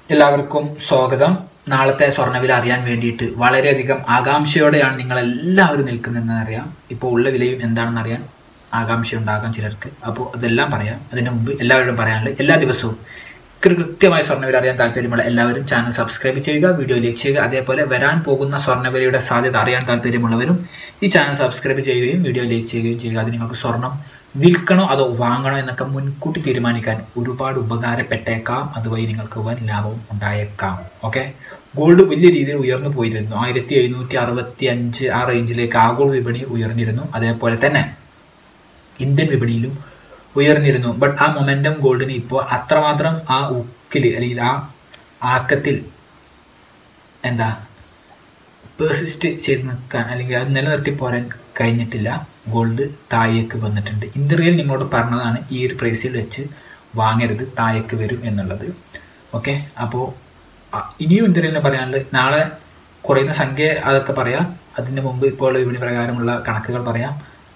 എല്ലാവർക്കും സ്വാഗതം നാളത്തെ സ്വർണ്ണവില അറിയാൻ വേണ്ടിയിട്ട് വളരെയധികം ആകാംക്ഷയോടെയാണ് നിങ്ങൾ എല്ലാവരും നിൽക്കുന്നതെന്ന് അറിയാം ഇപ്പോൾ ഉള്ള വിലയും എന്താണെന്ന് അറിയാൻ ആകാംക്ഷ ഉണ്ടാകാം ചിലർക്ക് അപ്പോൾ അതെല്ലാം പറയാം അതിന് മുമ്പ് എല്ലാവരോടും പറയാനുള്ളത് എല്ലാ ദിവസവും കൃ- കൃത്യമായ സ്വർണ്ണവില അറിയാൻ താല്പര്യമുള്ള എല്ലാവരും ചാനൽ സബ്സ്ക്രൈബ് ചെയ്യുക വീഡിയോ ലൈക്ക് ചെയ്യുക അതേപോലെ വരാൻ പോകുന്ന സ്വർണ്ണവിലയുടെ സാധ്യത അറിയാൻ താല്പര്യമുള്ളവരും ഈ ചാനൽ സബ്സ്ക്രൈബ് ചെയ്യുകയും വീഡിയോ ലൈക്ക് ചെയ്യുകയും ചെയ്യുക അത് നിങ്ങൾക്ക് സ്വർണം വിൽക്കണോ അതോ വാങ്ങണോ എന്നൊക്കെ മുൻകൂട്ടി തീരുമാനിക്കാൻ ഒരുപാട് ഉപകാരപ്പെട്ടേക്കാം അതുവഴി നിങ്ങൾക്ക് വൻ ലാഭവും ഉണ്ടായേക്കാം ഓക്കെ ഗോൾഡ് വലിയ രീതിയിൽ ഉയർന്നു പോയിരുന്നു ആയിരത്തി എഴുന്നൂറ്റി അറുപത്തി അഞ്ച് ആ റേഞ്ചിലേക്ക് ആഗോള വിപണി ഉയർന്നിരുന്നു അതേപോലെ തന്നെ ഇന്ത്യൻ വിപണിയിലും ഉയർന്നിരുന്നു ബട്ട് ആ മൊമെൻറ്റം ഗോൾഡിന് ഇപ്പോൾ അത്രമാത്രം ആ ഉക്കിൽ അല്ലെങ്കിൽ ആ ആക്കത്തിൽ എന്താ പേഴ്സിസ്റ്റ് ചെയ്ത് നിൽക്കാൻ അല്ലെങ്കിൽ അത് നിലനിർത്തി പോരാൻ കഴിഞ്ഞിട്ടില്ല ഗോൾഡ് താഴേക്ക് വന്നിട്ടുണ്ട് ഇന്ത്യയിൽ നിങ്ങളോട് പറഞ്ഞതാണ് ഈ ഒരു പ്രൈസിൽ വെച്ച് വാങ്ങരുത് താഴേക്ക് വരും എന്നുള്ളത് ഓക്കെ അപ്പോൾ ഇനിയും ഇന്ത്യയിൽ പറയാനുള്ളത് നാളെ കുറയുന്ന സംഖ്യ അതൊക്കെ പറയാം അതിന് മുമ്പ് ഇപ്പോൾ ഉള്ള വിപണി പ്രകാരമുള്ള കണക്കുകൾ പറയാം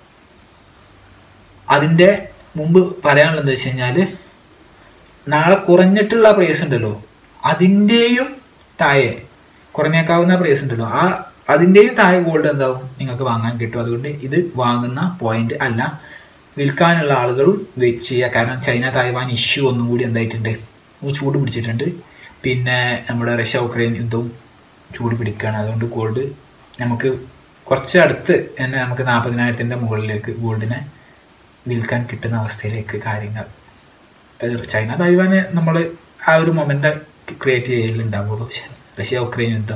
അതിൻ്റെ മുമ്പ് പറയാനുള്ളത് എന്താ വെച്ച് കഴിഞ്ഞാൽ നാളെ കുറഞ്ഞിട്ടുള്ള പ്രൈസ് ഉണ്ടല്ലോ അതിൻ്റെയും താഴെ കുറഞ്ഞേക്കാവുന്ന പ്രൈസ് ഉണ്ടല്ലോ ആ അതിൻ്റെയും താഴെ ഗോൾഡ് എന്താവും നിങ്ങൾക്ക് വാങ്ങാൻ കിട്ടും അതുകൊണ്ട് ഇത് വാങ്ങുന്ന പോയിന്റ് അല്ല വിൽക്കാനുള്ള ആളുകളും വെയിറ്റ് ചെയ്യുക കാരണം ചൈന തായ്വാൻ ഇഷ്യൂ ഒന്നും കൂടി എന്തായിട്ടുണ്ട് ഒന്ന് ചൂട് പിടിച്ചിട്ടുണ്ട് പിന്നെ നമ്മുടെ റഷ്യ ഉക്രൈൻ യുദ്ധവും ചൂട് പിടിക്കുകയാണ് അതുകൊണ്ട് ഗോൾഡ് നമുക്ക് കുറച്ച് അടുത്ത് തന്നെ നമുക്ക് നാൽപ്പതിനായിരത്തിൻ്റെ മുകളിലേക്ക് ഗോൾഡിനെ വിൽക്കാൻ കിട്ടുന്ന അവസ്ഥയിലേക്ക് കാര്യങ്ങൾ ഏഹ് ചൈന തായ്വാന് നമ്മൾ ആ ഒരു മൊമെൻ്റ് ക്രിയേറ്റ് ചെയ്യലുണ്ടാവുള്ളൂ പക്ഷേ റഷ്യ ഉക്രൈൻ യുദ്ധം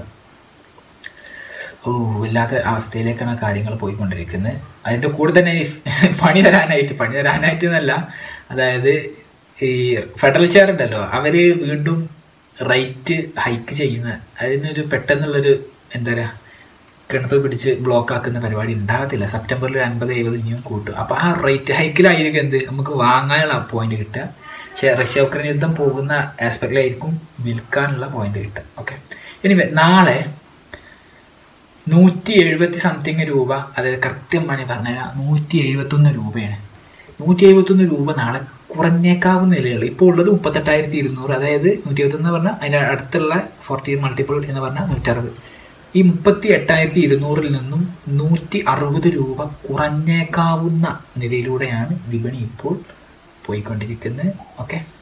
ഓ വല്ലാത്ത അവസ്ഥയിലേക്കാണ് കാര്യങ്ങൾ പോയിക്കൊണ്ടിരിക്കുന്നത് അതിൻ്റെ കൂടെ തന്നെ ഈ പണി തരാനായിട്ട് പണി തരാനായിട്ട് എന്നല്ല അതായത് ഈ ഫെഡറൽ ചെയർ ഉണ്ടല്ലോ അവർ വീണ്ടും റേറ്റ് ഹൈക്ക് ചെയ്യുന്ന അതിനൊരു പെട്ടെന്നുള്ളൊരു എന്താ പറയുക കിണപ്പ് പിടിച്ച് ബ്ലോക്ക് ആക്കുന്ന പരിപാടി ഉണ്ടാകത്തില്ല സെപ്റ്റംബറിൽ ഒരു അൻപത് എഴുപത് ഇനിയും കൂട്ടും അപ്പോൾ ആ റേറ്റ് ഹൈക്കിലായിരിക്കും എന്ത് നമുക്ക് വാങ്ങാനുള്ള പോയിന്റ് കിട്ടുക പക്ഷേ റഷ്യ ഉക്രൈൻ യുദ്ധം പോകുന്ന ആസ്പെക്റ്റിലായിരിക്കും വിൽക്കാനുള്ള പോയിന്റ് കിട്ടുക ഓക്കെ ഇനി നാളെ നൂറ്റി എഴുപത്തി സംതിങ് രൂപ അതായത് കൃത്യം മണി പറഞ്ഞുതരാം നൂറ്റി എഴുപത്തൊന്ന് രൂപയാണ് നൂറ്റി എഴുപത്തൊന്ന് രൂപ നാളെ കുറഞ്ഞേക്കാവുന്ന നിലകൾ ഇപ്പോൾ ഉള്ളത് മുപ്പത്തെട്ടായിരത്തി ഇരുന്നൂറ് അതായത് നൂറ്റി എഴുപത്തൊന്ന് പറഞ്ഞാൽ അതിൻ്റെ അടുത്തുള്ള ഫോർട്ടി മൾട്ടിപ്പിൾ എന്ന് പറഞ്ഞാൽ നൂറ്ററുപത് ഈ മുപ്പത്തി എട്ടായിരത്തി ഇരുന്നൂറിൽ നിന്നും നൂറ്റി അറുപത് രൂപ കുറഞ്ഞേക്കാവുന്ന നിലയിലൂടെയാണ് വിപണി ഇപ്പോൾ പോയിക്കൊണ്ടിരിക്കുന്നത് ഓക്കെ